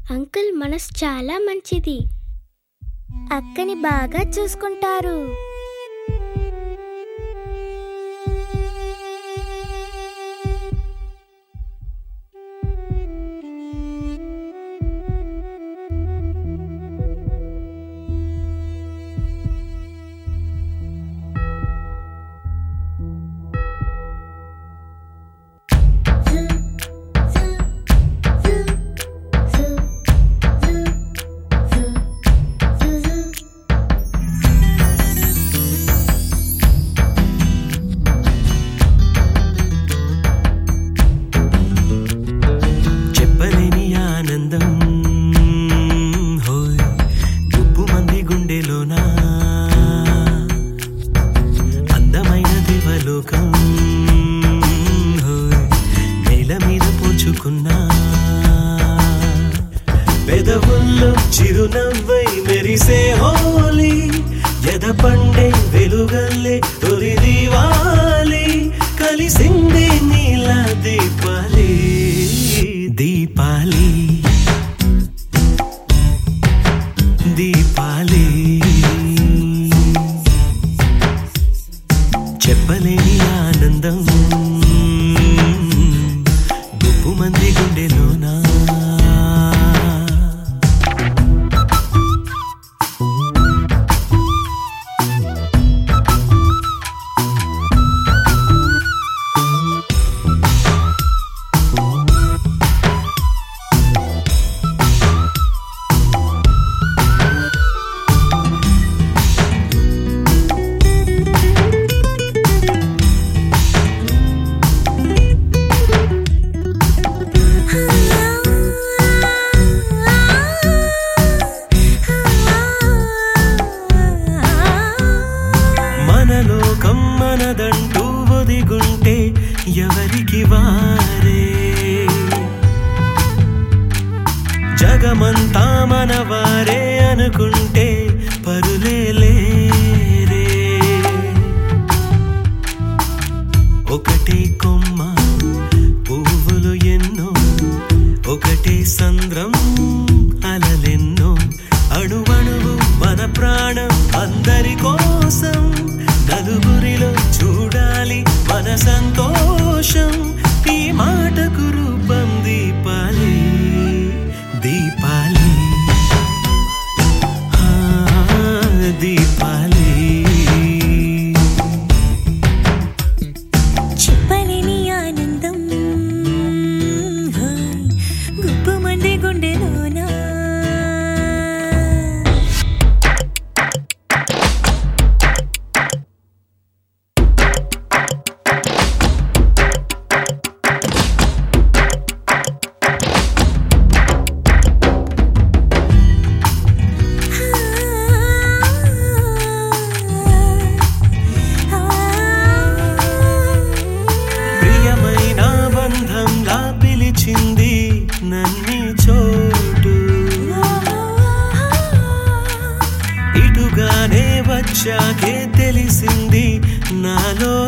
uncle మనసు చాలా మంచిది అక్కని బాగా చూసుకుంటారు చెప్పలేని ఆనందం హోయ్ గుప్పు మంది గుండెలోనా అందమైన దేవలోకం హోయ్ నేల మీద పోచుకున్నా పెదవుల్లో చిరునవ్వై మెరిసే హోలీ ఎద పండే వెలుగల్లే తొలి దీవాలి కలిసిందే నీల దీపాలి దీపాలి దీపాలి చెప్పలేని ఆనందం గుప్పు మంది గుండెలోనా మన లోకం మనదంటూ ఒదిగుంటే ఎవరికి వారే జగమంతా మన వారే అనుకుంటే పరులే లేరే ఒకటే కొమ్మ పువ్వులు ఎన్నో ఒకటే సంద్రం అలలెన్నో అణువణువు మన ప్రాణం అందరి కోసం నలుగురిలో చూడాలి మన సంతోషం ఈ మాటకు రూపం దీపాలి దీపాలి ఆ, దీపాలి చెప్పలేని ఆనందం హాయ్ గుప్పు మంది గుండెలోనా ప్రియమైన బంధంలా పిలిచింది నన్ని చోటు ఇటుగానే వచ్చాకే తెలిసింది నాలో